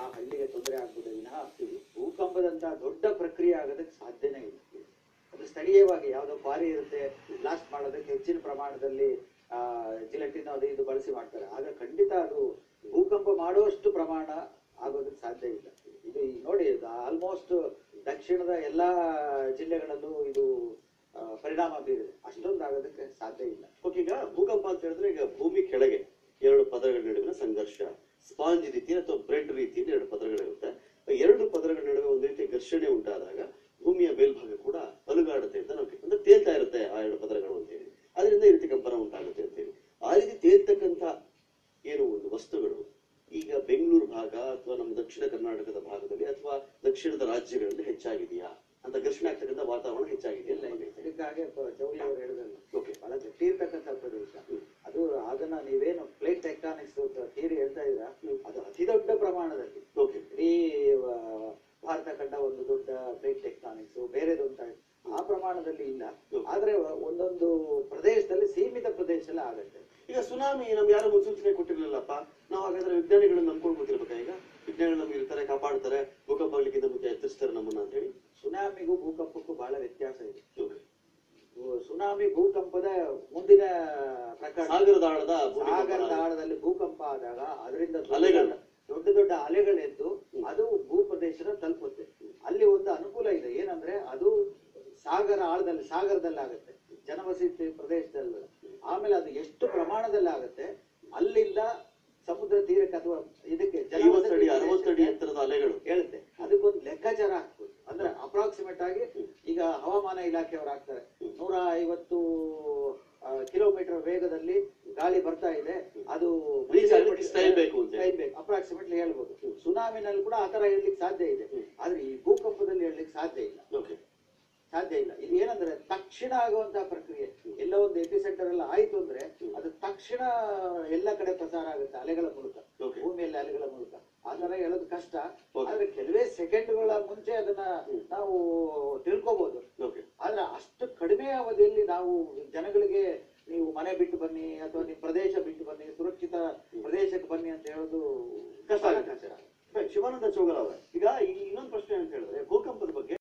ಹಳ್ಳಿಗೆ ತೊಂದರೆ ಆಗ್ಬೋದು ವಿನಃ ಭೂಕಂಪದಂತ ದೊಡ್ಡ ಪ್ರಕ್ರಿಯೆ ಆಗೋದಕ್ಕೆ ಸಾಧ್ಯನೇ ಇಲ್ಲ ಅದು ಸ್ಥಳೀಯವಾಗಿ ಯಾವುದೋ ಕ್ವಾರಿ ಇರುತ್ತೆ ಬ್ಲಾಸ್ಟ್ ಮಾಡೋದಕ್ಕೆ ಹೆಚ್ಚಿನ ಪ್ರಮಾಣದಲ್ಲಿ ಆ ಜಿಲೆಟಿನ್ ಅದು ಇದು ಬಳಸಿ ಮಾಡ್ತಾರೆ ಆಗ ಖಂಡಿತ ಅದು ಭೂಕಂಪ ಮಾಡುವಷ್ಟು ಪ್ರಮಾಣ ಆಗೋದಕ್ಕೆ ಸಾಧ್ಯ ಇಲ್ಲ ಇದು ಈಗ ನೋಡಿ ಆಲ್ಮೋಸ್ಟ್ ದಕ್ಷಿಣದ ಎಲ್ಲಾ ಜಿಲ್ಲೆಗಳಲ್ಲೂ ಇದು ಆ, ಪರಿಣಾಮ ಬೀರಿದೆ ಅಷ್ಟೊಂದು ಆಗೋದಕ್ಕೆ ಸಾಧ್ಯ ಇಲ್ಲ ಓಕೆ ಈಗ ಭೂಕಂಪ ಅಂತ ಹೇಳಿದ್ರೆ ಈಗ ಭೂಮಿ ಕೆಳಗೆ ಎರಡು ಪದರಗಳ ನಡುವಿನ ಸಂಘರ್ಷ ಸ್ಪಾಂಜ್ ರೀತಿ ಅಥವಾ ಬ್ರೆಡ್ ರೀತಿಯಲ್ಲಿ ಎರಡು ಪದರಗಳಿರುತ್ತೆ ಆ ಎರಡು ಪದರಗಳ ನಡುವೆ ಒಂದು ರೀತಿಯ ಘರ್ಷಣೆ ಉಂಟಾದಾಗ ಭೂಮಿಯ ಮೇಲ್ಭಾಗ ಕೂಡ ಅಲುಗಾಡುತ್ತೆ ಅಂತ ನಾವು ಅಂದ್ರೆ ತೇಲ್ತಾ ಇರುತ್ತೆ ಆ ಎರಡು ಪದರಗಳು ಅಂತೇಳಿ ಅದರಿಂದ ಈ ರೀತಿ ಕಂಪನ ಉಂಟಾಗುತ್ತೆ ಅಂತೇಳಿ ಆ ರೀತಿ ತೇಲ್ತಕ್ಕಂಥ ಏನು ಒಂದು ವಸ್ತುಗಳು ಈಗ ಬೆಂಗಳೂರು ಭಾಗ ಅಥವಾ ನಮ್ಮ ದಕ್ಷಿಣ ಕರ್ನಾಟಕದ ಭಾಗದಲ್ಲಿ ಅಥವಾ ದಕ್ಷಿಣದ ರಾಜ್ಯಗಳಲ್ಲಿ ಹೆಚ್ಚಾಗಿದೆಯಾ ಅಂತ ಘರ್ಷಣೆ ಆಗ್ತಕ್ಕಂಥ ವಾತಾವರಣ ಹೆಚ್ಚಾಗಿದೆಯಾ ಇಲ್ಲ ಇಲ್ಲ ಇದಕ್ಕಾಗೆ ಪ- ಜವಳಿ ಅವರು ಹೇಳಿದ್ರಲ್ಲ ಓಕೆ ಬಹಳ ಗಟ್ಟಿ ಇರ್ತಕ್ಕಂಥ ಪ್ರದೇಶ ಅದು ಅದನ್ನ ನೀವೇನು ಪ್ಲೇಟ್ ಟೆಕ್ಟಾನಿಕ್ಸ್ ಥಿಯರಿ ಹೇಳ್ತಾ ಇದ್ರ ಅದು ಅತಿ ದೊಡ್ಡ ಪ್ರಮಾಣದಲ್ಲಿ ಓಕೆ ಇಡೀ ಆ, ಭಾರತ ಕಂಡ ಒಂದು ದೊಡ್ಡ ಪ್ಲೇಟ್ ಟೆಕ್ಟಾನಿಕ್ಸ್ ಬೇರೆದೊಂತ ಆ ಪ್ರಮಾಣದಲ್ಲಿ ಇಲ್ಲ ಆದ್ರೆ ಒಂದೊಂದು ಪ್ರದೇಶದಲ್ಲಿ ಸೀಮಿತ ಪ್ರದೇಶದಲ್ಲಿ ಆಗತ್ತೆ ಈಗ ಸುನಾಮಿ ನಮ್ಗೆ ಯಾರು ಮುನ್ಸೂಚನೆ ಕೊಟ್ಟಿರ್ಲಿಲ್ಲಪ್ಪ ನಾವು ಹಾಗಾದ್ರೆ ವಿಜ್ಞಾನಿಗಳನ್ನ ನಂಬ್ಕೊಂಡು ಕೂತಿರ್ಬೇಕಾ ಈಗ ವಿಜ್ಞಾನಿಗಳು ನಮ್ಗೆ ಇರ್ತಾರೆ ಕಾಪಾಡ್ತಾರೆ ಭೂಕಂಪ ಆಗ್ಲಿಕ್ಕಿಂತ ಮುಂಚೆ ಎಚ್ಚರಿಸ್ತಾರೆ ನಮ್ಮನ್ನ ಅಂತ ಹೇಳಿ ಸುನಾಮಿಗೂ ಭೂಕಂಪಕ್ಕೂ ಬಹಳ ವ್ಯತ್ಯಾಸ ಇದೆ Okay. ಸುನಾಮಿ ಭೂಕಂಪದ ಮುಂದಿನ ಪ್ರಕರಣ ಸಾಗರದ ಆಳದ ಭೂಕಂಪ. ಸಾಗರದ ಆಳದಲ್ಲಿ ಭೂಕಂಪ ಆದಾಗ ಅದರಿಂದ ದೊಡ್ಡ ಅಲೆಗಳು. ದೊಡ್ಡ ದೊಡ್ಡ ಅಲೆಗಳೆದ್ದು ಅದು ಭೂಪ್ರದೇಶನ ತಲುಪುತ್ತೆ ಅಲ್ಲಿ ಒಂದು ಅನುಕೂಲ ಇದೆ ಏನಂದ್ರೆ ಅದು ಸಾಗರ ಆಳದಲ್ಲಿ ಸಾಗರದಲ್ಲಿ ಆಗುತ್ತೆ ಜನವಸತಿ ಪ್ರದೇಶದಲ್ಲಿ ಆಮೇಲೆ ಅದು ಎಷ್ಟು ಪ್ರಮಾಣದಲ್ಲಿ ಆಗುತ್ತೆ ಅಲ್ಲಿಂದ ಸಮುದ್ರ ತೀರಕ್ಕೆ ಅಥವಾ ಇದಕ್ಕೆ ಐವತ್ತು ಅಡಿ ಜನವಸತಿ ಅರವತ್ತು ಅಡಿ ಪ್ರದೇಶಕ್ಕೆ ಎತ್ತರದ ಅಲೆಗಳು ಹೇಳುತ್ತೆ ಅದಕ್ಕೊಂದು ಲೆಕ್ಕಾಚಾರ ಹಾಕ್ಬೋದು ಅಂದ್ರೆ ಅಪ್ರಾಕ್ಸಿಮೇಟ್ ಆಗಿ ಈಗ ಹವಾಮಾನ ಇಲಾಖೆಯವರು ಹಾಕ್ತಾರೆ ನೂರ ಐವತ್ತು ಕಿಲೋಮೀಟರ್ ವೇಗದಲ್ಲಿ ಗಾಳಿ ಬರ್ತಾ ಇದೆ ಅದು Reach ಆಗ್ಲಿಕ್ಕೆ ಇಷ್ಟು time ಬೇಕು ಅಂತ ಹೇಳಿ. ಅಪ್ರಾಕ್ಸಿಮೇಟ್ಲಿ ಹೇಳ್ಬೋದು ಸುನಾಮಿನಲ್ಲಿ ಕೂಡ ಆತರ ಹೇಳಲಿಕ್ಕೆ ಸಾಧ್ಯ ಇದೆ ಆದ್ರೆ ಈ ಭೂಕಂಪದಲ್ಲಿ ಹೇಳಲಿಕ್ಕೆ ಸಾಧ್ಯ ಇಲ್ಲ ಓಕೆ ಸಾಧ್ಯ ಇಲ್ಲ ಇದು ಏನಂದ್ರೆ ತಕ್ಷಣ ಆಗುವಂತಹ ಪ್ರಕ್ರಿಯೆ ಎಲ್ಲ ಒಂದು ಎಪಿಸೆಂಟರ್ ಎಲ್ಲ ಆಯ್ತು ಅಂದ್ರೆ ಅದು ತಕ್ಷಣ ಎಲ್ಲ ಕಡೆ ಪ್ರಸಾರ ಆಗುತ್ತೆ ಅಲೆಗಳ ಮೂಲಕ Okay. ಭೂಮಿಯಲ್ಲಿ ಅಲೆಗಳ ಮೂಲಕ ಆ ತರ ಹೇಳೋದು ಕಷ್ಟ Okay. ಆದ್ರೆ ಕೆಲವೇ ಸೆಕೆಂಡ್ಗಳ ಮುಂಚೆ ಅದನ್ನ ನಾವು ತಿಳ್ಕೊಬಹುದು ಓಕೆ ಆದ್ರೆ ಅಷ್ಟು ಕಡಿಮೆ ಅವಧಿಯಲ್ಲಿ ನಾವು ಜನಗಳಿಗೆ ನೀವು ಮನೆ ಬಿಟ್ಟು ಬನ್ನಿ ಅಥವಾ ನಿಮ್ಮ ಪ್ರದೇಶ ಬಿಟ್ಟು ಬನ್ನಿ ಸುರಕ್ಷಿತ ಪ್ರದೇಶಕ್ಕೆ ಬನ್ನಿ ಅಂತ ಹೇಳೋದು ಕಷ್ಟ ಬಹಳ ಆಗುತ್ತೆ. ಕಷ್ಟ